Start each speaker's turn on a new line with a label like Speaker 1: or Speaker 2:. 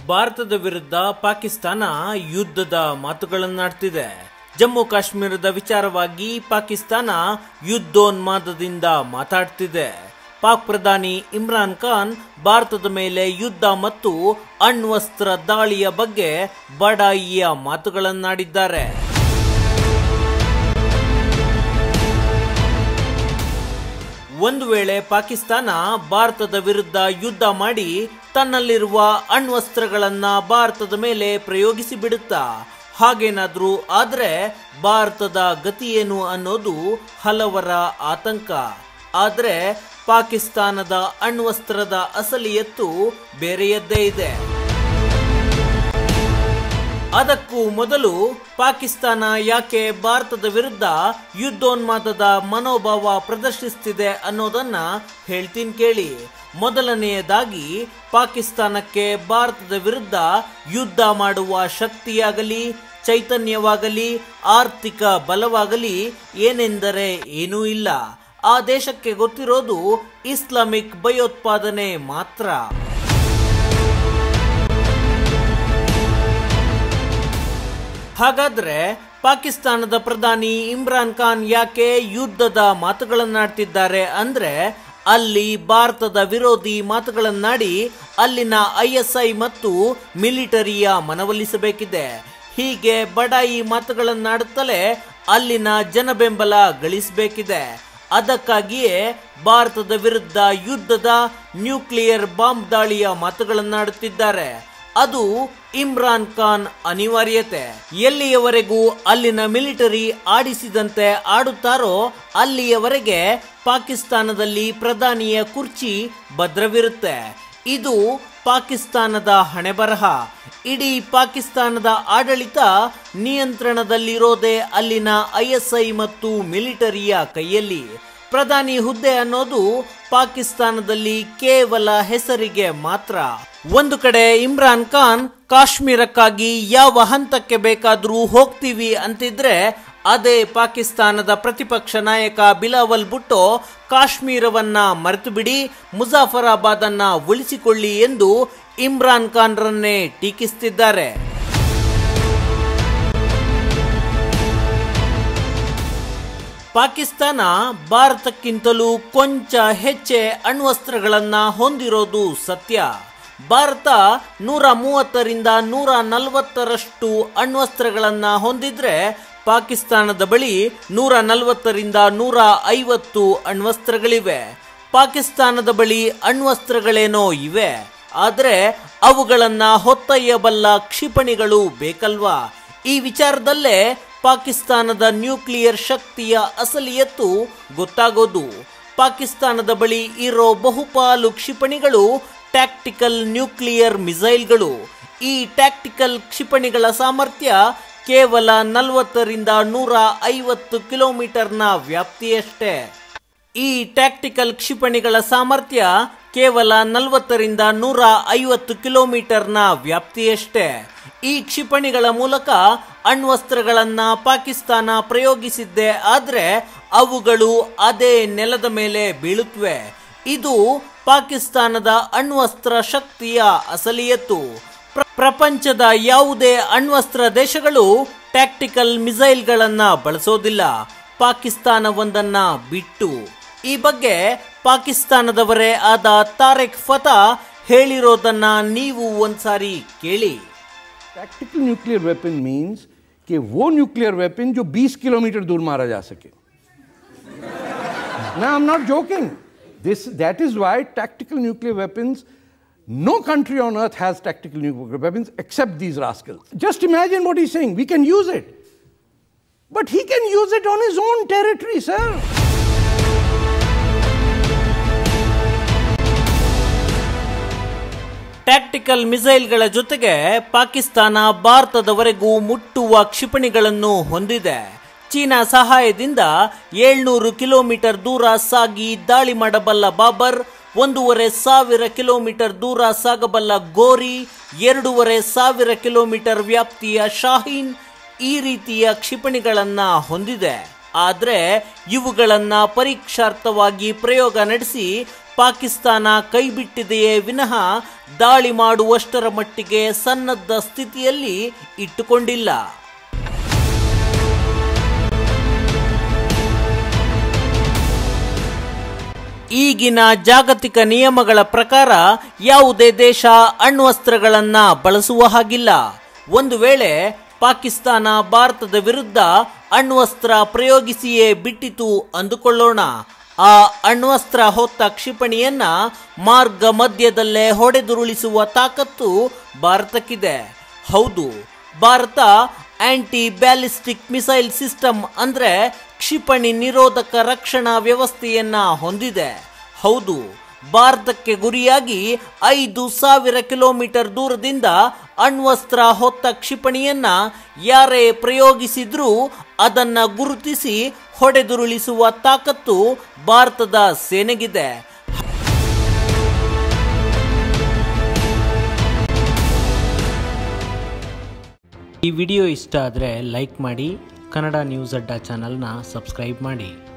Speaker 1: ಭಾರತದ ವಿರುದ್ಧ ಪಾಕಿಸ್ತಾನ ಯುದ್ಧದ ಮಾತುಗಳನ್ನಾಡ್ತಿದೆ ಜಮ್ಮು ಕಾಶ್ಮೀರದ ವಿಚಾರವಾಗಿ ಪಾಕಿಸ್ತಾನ ಯುದ್ಧೋನ್ಮಾದದಿಂದ ಮಾತಾಡ್ತಿದೆ ಪಾಕ್ ಪ್ರಧಾನಿ ಇಮ್ರಾನ್ ಖಾನ್ ಭಾರತದ ಮೇಲೆ ಯುದ್ಧ ಮತ್ತು ಅಣ್ವಸ್ತ್ರ ದಾಳಿಯ ಬಗ್ಗೆ ಬಡಾಯಿಯ ಮಾತುಗಳನ್ನಾಡಿದ್ದಾರೆ ಒಂದು ವೇಳೆ ಪಾಕಿಸ್ತಾನ ಭಾರತದ ವಿರುದ್ಧ ಯುದ್ಧ ಮಾಡಿ ತನ್ನಲ್ಲಿರುವ ಅಣ್ವಸ್ತ್ರಗಳನ್ನ ಭಾರತದ ಮೇಲೆ ಪ್ರಯೋಗಿಸಿ ಬಿಡುತ್ತಾ ಹಾಗೇನಾದ್ರೂ ಆದ್ರೆ ಭಾರತದ ಗತಿಯೇನು ಅನ್ನೋದು ಹಲವರ ಆತಂಕ ಆದ್ರೆ ಪಾಕಿಸ್ತಾನದ ಅಣ್ವಸ್ತ್ರದ ಅಸಲಿಯತ್ತು ಬೇರೆಯದ್ದೇ ಇದೆ ಅದಕ್ಕೂ ಮೊದಲು ಪಾಕಿಸ್ತಾನ ಯಾಕೆ ಭಾರತದ ವಿರುದ್ಧ ಯುದ್ಧೋನ್ಮಾದದ ಮನೋಭಾವ ಪ್ರದರ್ಶಿಸ್ತಿದೆ ಅನ್ನೋದನ್ನ ಹೇಳ್ತೀನಿ ಕೇಳಿ ಮೊದಲನೆಯದಾಗಿ ಪಾಕಿಸ್ತಾನಕ್ಕೆ ಭಾರತದ ವಿರುದ್ಧ ಯುದ್ಧ ಮಾಡುವ ಶಕ್ತಿಯಾಗಲಿ ಚೈತನ್ಯವಾಗಲಿ ಆರ್ಥಿಕ ಬಲವಾಗಲಿ ಏನೆಂದರೆ ಏನೂ ಇಲ್ಲ ಆ ದೇಶಕ್ಕೆ ಗೊತ್ತಿರೋದು ಇಸ್ಲಾಮಿಕ್ ಭಯೋತ್ಪಾದನೆ ಮಾತ್ರ ಹಾಗಾದ್ರೆ ಪಾಕಿಸ್ತಾನದ ಪ್ರಧಾನಿ ಇಮ್ರಾನ್ ಖಾನ್ ಯಾಕೆ ಯುದ್ಧದ ಮಾತುಗಳನ್ನಾಡ್ತಿದ್ದಾರೆ ಅಂದ್ರೆ ಅಲ್ಲಿ ಭಾರತದ ವಿರೋಧಿ ಮಾತುಗಳನ್ನಾಡಿ ಅಲ್ಲಿನ ಐಎಸ್ಐ ಮತ್ತು ಮಿಲಿಟರಿಯ ಮನವೊಲಿಸಬೇಕಿದೆ ಹೀಗೆ ಬಡಾಯಿ ಮಾತುಗಳನ್ನಾಡುತ್ತಲೇ ಅಲ್ಲಿನ ಜನಬೆಂಬಲ ಗಳಿಸಬೇಕಿದೆ ಅದಕ್ಕಾಗಿಯೇ ಭಾರತದ ವಿರುದ್ಧ ಯುದ್ಧದ ನ್ಯೂಕ್ಲಿಯರ್ ಬಾಂಬ್ ದಾಳಿಯ ಮಾತುಗಳನ್ನಾಡುತ್ತಿದ್ದಾರೆ ಅದು ಇಮ್ರಾನ್ ಖಾನ್ ಅನಿವಾರ್ಯತೆ ಎಲ್ಲಿಯವರೆಗೂ ಅಲ್ಲಿನ ಮಿಲಿಟರಿ ಆಡಿಸಿದಂತೆ ಆಡುತ್ತಾರೋ ಅಲ್ಲಿಯವರೆಗೆ ಪಾಕಿಸ್ತಾನದಲ್ಲಿ ಪ್ರಧಾನಿಯ ಕುರ್ಚಿ ಭದ್ರವಿರುತ್ತೆ ಇದು ಪಾಕಿಸ್ತಾನದ ಹಣೆಬರಹ ಇಡೀ ಪಾಕಿಸ್ತಾನದ ಆಡಳಿತ ನಿಯಂತ್ರಣದಲ್ಲಿರೋದೇ ಅಲ್ಲಿನ ಐಎಸ್ಐ ಮತ್ತು ಮಿಲಿಟರಿಯ ಕೈಯಲ್ಲಿ ಪ್ರಧಾನಿ ಹುದ್ದೆ ಅನ್ನೋದು ಪಾಕಿಸ್ತಾನದಲ್ಲಿ ಕೇವಲ ಹೆಸರಿಗೆ ಮಾತ್ರ ಒಂದು ಕಡೆ ಇಮ್ರಾನ್ ಖಾನ್ ಕಾಶ್ಮೀರಕ್ಕಾಗಿ ಯಾವ ಹಂತಕ್ಕೆ ಬೇಕಾದ್ರೂ ಹೋಗ್ತೀವಿ ಅಂತಿದ್ರೆ ಅದೇ ಪಾಕಿಸ್ತಾನದ ಪ್ರತಿಪಕ್ಷ ನಾಯಕ ಬಿಲಾವಲ್ ಭುಟ್ಟೋ ಕಾಶ್ಮೀರವನ್ನ ಮರೆತು ಬಿಡಿ ಮುಜಾಫರಾಬಾದ್ ಅನ್ನ ಉಳಿಸಿಕೊಳ್ಳಿ ಎಂದು ಇಮ್ರಾನ್ ಖಾನ್ರನ್ನೇ ಟೀಕಿಸುತ್ತಿದ್ದಾರೆ ಪಾಕಿಸ್ತಾನ ಭಾರತಕ್ಕಿಂತಲೂ ಕೊಂಚ ಹೆಚ್ಚೆ ಅಣ್ವಸ್ತ್ರಗಳನ್ನ ಹೊಂದಿರೋದು ಸತ್ಯ ಭಾರತ ನೂರ ಮೂವತ್ತರಿಂದ ನೂರ ನಲವತ್ತರಷ್ಟು ಅಣ್ವಸ್ತ್ರಗಳನ್ನ ಹೊಂದಿದ್ರೆ ಪಾಕಿಸ್ತಾನದ ಬಳಿ ನೂರ ನಲವತ್ತರಿಂದ ನೂರ ಐವತ್ತು ಅಣ್ವಸ್ತ್ರಗಳಿವೆ ಪಾಕಿಸ್ತಾನದ ಬಳಿ ಅಣ್ವಸ್ತ್ರಗಳೇನೋ ಇವೆ ಆದರೆ ಅವುಗಳನ್ನ ಹೊತ್ತೊಯ್ಯಬಲ್ಲ ಕ್ಷಿಪಣಿಗಳು ಬೇಕಲ್ವಾ ಈ ವಿಚಾರದಲ್ಲೇ ಪಾಕಿಸ್ತಾನದ ನ್ಯೂಕ್ಲಿಯರ್ ಶಕ್ತಿಯ ಅಸಲಿಯತ್ತು ಗೊತ್ತಾಗೋದು ಪಾಕಿಸ್ತಾನದ ಬಳಿ ಇರೋ ಬಹುಪಾಲು ಕ್ಷಿಪಣಿಗಳು ಟ್ಯಾಕ್ಟಿಕಲ್ ನ್ಯೂಕ್ಲಿಯರ್ ಮಿಸೈಲ್ಗಳು ಈ ಟ್ಯಾಕ್ಟಿಕಲ್ ಕ್ಷಿಪಣಿಗಳ ಸಾಮರ್ಥ್ಯ ಕೇವಲ ನಲವತ್ತರಿಂದ ನೂರ ಐವತ್ತು ಕಿಲೋಮೀಟರ್ನ ವ್ಯಾಪ್ತಿಯಷ್ಟೇ ಈ ಟ್ಯಾಕ್ಟಿಕಲ್ ಕ್ಷಿಪಣಿಗಳ ಸಾಮರ್ಥ್ಯ ಕೇವಲ ನಲವತ್ತರಿಂದ ನೂರ ಐವತ್ತು ಕಿಲೋಮೀಟರ್ನ ವ್ಯಾಪ್ತಿಯಷ್ಟೇ ಈ ಕ್ಷಿಪಣಿಗಳ ಮೂಲಕ ಅಣ್ವಸ್ತ್ರಗಳನ್ನ ಪಾಕಿಸ್ತಾನ ಪ್ರಯೋಗಿಸಿದ್ದೇ ಆದ್ರೆ ಅವುಗಳು ಅದೇ ನೆಲದ ಮೇಲೆ ಬೀಳುತ್ತವೆ ಇದು ಪಾಕಿಸ್ತಾನದ ಅಣ್ವಸ್ತ್ರ ಶಕ್ತಿಯ ಅಸಲಿಯತ್ತು ಪ್ರ- ಪ್ರಪಂಚದ ಯಾವುದೇ ಅಣ್ವಸ್ತ್ರ ದೇಶಗಳು ಟ್ಯಾಕ್ಟಿಕಲ್ ಮಿಸೈಲ್ಗಳನ್ನ ಬಳಸೋದಿಲ್ಲ ಪಾಕಿಸ್ತಾನ ಒಂದನ್ನ ಬಿಟ್ಟು ಈ ಬಗ್ಗೆ ಪಾಕಿಸ್ತಾನದವರೇ ಆದ ತಾರೆಕ್ ಫತಾ ಹೇಳಿರೋದನ್ನ ನೀವು ಒಂದ್ಸಾರಿ ಕೇಳಿ
Speaker 2: टैक्टिकल न्यूक्लियर वेपन मीन्स कि वो न्यूक्लियर वेपन जो 20 किलोमीटर दूर मारा जा सके now i'm not joking this that is why tactical nuclear weapons no country on earth has tactical nuclear weapons except these rascals just imagine what he's saying we can use it but he can use it on his own territory sir
Speaker 1: tactical ಮಿಸೈಲ್ಗಳ ಜೊತೆಗೆ ಪಾಕಿಸ್ತಾನ ಭಾರತದವರೆಗೂ ಮುಟ್ಟುವ ಕ್ಷಿಪಣಿಗಳನ್ನು ಹೊಂದಿದೆ China ಸಹಾಯದಿಂದ ಏಳ್ನೂರು kilometre ದೂರ ಸಾಗಿ ದಾಳಿ ಮಾಡಬಲ್ಲ ಬಾಬರ್ ಒಂದೂವರೆ ಸಾವಿರ ಕಿಲೋಮೀಟರ್ ದೂರ ಸಾಗಬಲ್ಲ ಗೋರಿ ಎರಡೂವರೆ ಸಾವಿರ ಕಿಲೋಮೀಟರ್ ವ್ಯಾಪ್ತಿಯ ಶಾಹೀನ್ ಈ ರೀತಿಯ ಕ್ಷಿಪಣಿಗಳನ್ನ ಹೊಂದಿದೆ ಆದ್ರೆ ಇವುಗಳನ್ನ ಪರೀಕ್ಷಾರ್ಥವಾಗಿ ಪ್ರಯೋಗ ನಡೆಸಿ ಪಾಕಿಸ್ತಾನ ಕೈಬಿಟ್ಟಿದೆಯೇ ವಿನಃ ದಾಳಿ ಮಾಡುವಷ್ಟರ ಮಟ್ಟಿಗೆ ಸನ್ನದ್ಧ ಸ್ಥಿತಿಯಲ್ಲಿ ಇಟ್ಟುಕೊಂಡಿಲ್ಲ ಈಗಿನ ಜಾಗತಿಕ ನಿಯಮಗಳ ಪ್ರಕಾರ ಯಾವುದೇ ದೇಶ ಅಣ್ವಸ್ತ್ರಗಳನ್ನ ಬಳಸುವ ಹಾಗಿಲ್ಲ ಒಂದು ವೇಳೆ ಪಾಕಿಸ್ತಾನ ಭಾರತದ ವಿರುದ್ಧ ಅಣ್ವಸ್ತ್ರ ಪ್ರಯೋಗಿಸಿಯೇ ಬಿಟ್ಟಿತು ಅಂದುಕೊಳ್ಳೋಣ ಆ ಅಣ್ವಸ್ತ್ರ ಹೊತ್ತ ಕ್ಷಿಪಣಿಯನ್ನ ಮಾರ್ಗ ಮಧ್ಯದಲ್ಲೇ ಹೊಡೆದುರುಳಿಸುವ ತಾಕತ್ತು ಭಾರತಕ್ಕಿದೆ ಹೌದು Bharat anti ballistic missile system ಅಂದ್ರೆ ಕ್ಷಿಪಣಿ ನಿರೋಧಕ ರಕ್ಷಣಾ ವ್ಯವಸ್ಥೆಯನ್ನ ಹೊಂದಿದೆ ಹೌದು ಭಾರತಕ್ಕೆ ಗುರಿಯಾಗಿ ಐದು ಸಾವಿರ ಕಿಲೋಮೀಟರ್ ದೂರದಿಂದ ಅಣ್ವಸ್ತ್ರ ಹೊತ್ತ ಕ್ಷಿಪಣಿಯನ್ನ ಯಾರೇ ಪ್ರಯೋಗಿಸಿದ್ರೂ ಅದನ್ನ ಗುರುತಿಸಿ ಹೊಡೆದುರುಳಿಸುವ ತಾಕತ್ತು ಭಾರತದ ಸೇನೆಗಿದೆ ಈ ವಿಡಿಯೋ ಇಷ್ಟ ಆದರೆ ಲೈಕ್ ಮಾಡಿ ಕನ್ನಡ ನ್ಯೂಸ್ ಅಡ್ಡ ಚಾನಲ್ನ ಸಬ್ಸ್ಕ್ರೈಬ್ ಮಾಡಿ